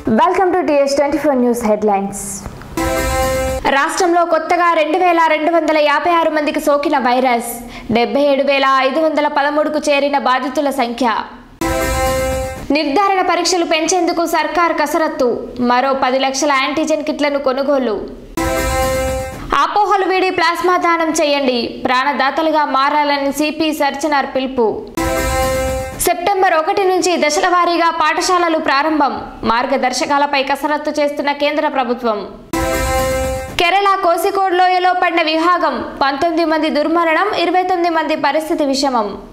welcome to TS twenty four news headlines రాష్ట్రంలో కొత్తగా రెండు వేల రెండు వందల యాభై ఆరు మందికి సోకిన వైరస్ డెబ్బై ఏడు వేల ఐదు వందల పదమూడుకు చేరిన బాధితుల సంఖ్య నిర్ధారణ పరీక్షలు పెంచేందుకు సర్కార్ కసరత్తు మరో పది లక్షల యాంటీజెన్ కిట్లను కొనుగోలు అపోహలు వీడి ప్లాస్మా దానం చేయండి ప్రాణదాతలుగా మారాలని సిపి సర్చనర్ పిలుపు సెప్టెంబర్ ఒకటి నుంచి దశల వారీగా పాఠశాలలు ప్రారంభం మార్గదర్శకాలపై కసరత్తు చేస్తున్న కేంద్ర ప్రభుత్వం కేరళ కోసికోడ్ లోయలో పడిన విభాగం పంతొమ్మిది మంది దుర్మరణం ఇరవై తొమ్మిది మంది పరిస్థితి విషమం